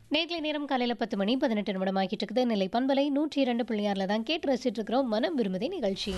நேர்களை நேரம் காலையில் பத்து மணி பதினெட்டு நிமிடம் ஆகிட்டு இருக்குது நிலை பண்பலை நூற்றி இரண்டு புள்ளியாரில் தான் கேட்டு ரசிச்சுட்டு இருக்கிறோம் மனம் விரும்புதே நிகழ்ச்சி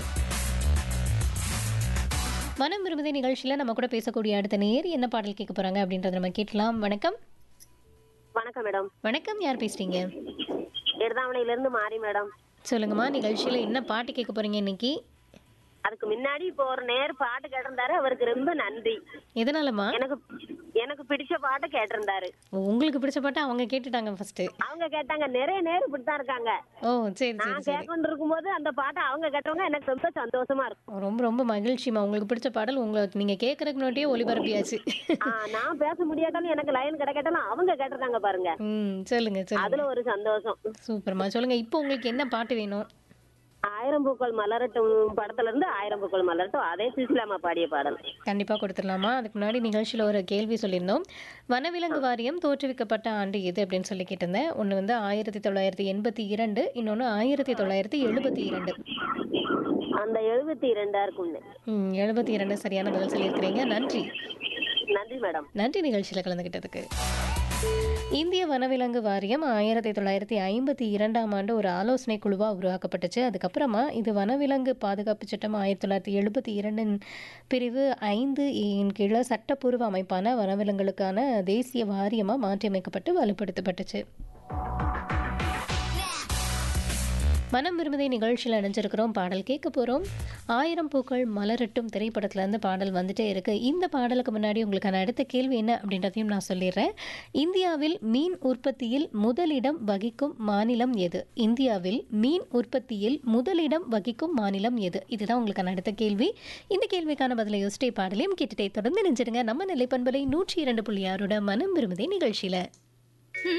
மனம் விரும்புதே நிகழ்ச்சியில் நம்ம கூட பேசக்கூடிய அடுத்த நேர் என்ன பாடல் கேட்க போறாங்க அப்படின்றத நம்ம கேட்கலாம் வணக்கம் வணக்கம் மேடம் வணக்கம் யார் பேசுறீங்க எடுதாமலையில இருந்து மாறி மேடம் சொல்லுங்கம்மா நிகழ்ச்சியில் என்ன பாட்டு கேட்க போறீங்க இன்னைக்கு அதுக்கு முன்னாடி இப்போ ஒரு நேர் பாட்டு கேட்டிருந்தாரு அவருக்கு ரொம்ப நன்றி எதனாலம்மா எனக்கு எனக்கு பிடிச்ச பாட்டு கேட்டிருந்தாரு உங்களுக்கு பிடிச்ச பாட்டு அவங்க கேட்டுட்டாங்க ஃபர்ஸ்ட் அவங்க கேட்டாங்க நிறைய நேர் இப்படித்தான் இருக்காங்க ஓ சரி சரி நான் சரி கேட்கொண்டு இருக்கும்போது அந்த பாட்டை அவங்க கேட்டவங்க எனக்கு ரொம்ப சந்தோஷமா இருக்கும் ரொம்ப ரொம்ப மகிழ்ச்சிமா உங்களுக்கு பிடிச்ச பாடல் உங்களுக்கு நீங்க கேட்கறதுக்கு முன்னாடியே ஒளிபரப்பியாச்சு ஆ, நான் பேச முடியாட்டாலும் எனக்கு லைன் கிடைக்கட்டாலும் அவங்க கேட்டிருக்காங்க பாருங்க ம் சொல்லுங்க சொல்லுங்க அதுல ஒரு சந்தோஷம் சூப்பர்மா சொல்லுங்க இப்போ உங்களுக்கு என்ன பாட்டு வேணும் ஆயிரம் பூக்கள் மலரட்டும் படத்துல இருந்து ஆயிரம் பூக்கள் மலரட்டும் அதே சுசிலாமா பாடிய பாடல் கண்டிப்பாக கொடுத்துடலாமா அதுக்கு முன்னாடி நிகழ்ச்சியில் ஒரு கேள்வி சொல்லியிருந்தோம் வனவிலங்கு வாரியம் தோற்றுவிக்கப்பட்ட ஆண்டு எது அப்படின்னு சொல்லி கேட்டிருந்தேன் ஒன்று வந்து ஆயிரத்தி தொள்ளாயிரத்தி எண்பத்தி இரண்டு இன்னொன்று ஆயிரத்தி தொள்ளாயிரத்தி எழுபத்தி இரண்டு அந்த எழுபத்தி இரண்டா இருக்கும்னு ம் எழுபத்தி இரண்டு சரியான பதில் சொல்லியிருக்கிறீங்க நன்றி நன்றி மேடம் நன்றி நிகழ்ச்சியில் கலந்துக்கிட்டதுக்கு இந்திய வனவிலங்கு வாரியம் ஆயிரத்தி தொள்ளாயிரத்தி ஐம்பத்தி இரண்டாம் ஆண்டு ஒரு ஆலோசனை குழுவாக உருவாக்கப்பட்டுச்சு அதுக்கப்புறமா இது வனவிலங்கு பாதுகாப்பு சட்டம் ஆயிரத்தி தொள்ளாயிரத்தி எழுபத்தி இரண்டின் பிரிவு ஐந்து இன் கீழே சட்டப்பூர்வ அமைப்பான வனவிலங்குகளுக்கான தேசிய வாரியமாக மாற்றியமைக்கப்பட்டு வலுப்படுத்தப்பட்டுச்சு மனம் விரும்புதை நிகழ்ச்சியில் இணைஞ்சிருக்கிறோம் பாடல் கேட்க போகிறோம் ஆயிரம் பூக்கள் மலரட்டும் திரைப்படத்துலேருந்து பாடல் வந்துட்டே இருக்கு இந்த பாடலுக்கு முன்னாடி உங்களுக்கான அடுத்த கேள்வி என்ன அப்படின்றதையும் நான் சொல்லிடுறேன் இந்தியாவில் மீன் உற்பத்தியில் முதலிடம் வகிக்கும் மாநிலம் எது இந்தியாவில் மீன் உற்பத்தியில் முதலிடம் வகிக்கும் மாநிலம் எது இதுதான் உங்களுக்கான அடுத்த கேள்வி இந்த கேள்விக்கான பதிலை யோசிட்டே பாடலையும் கேட்டுட்டே தொடர்ந்து நினைச்சிருங்க நம்ம நிலைப்பண்பலை நூற்றி இரண்டு புள்ளி ஆறோட மனம் விரும்புதை நிகழ்ச்சியில்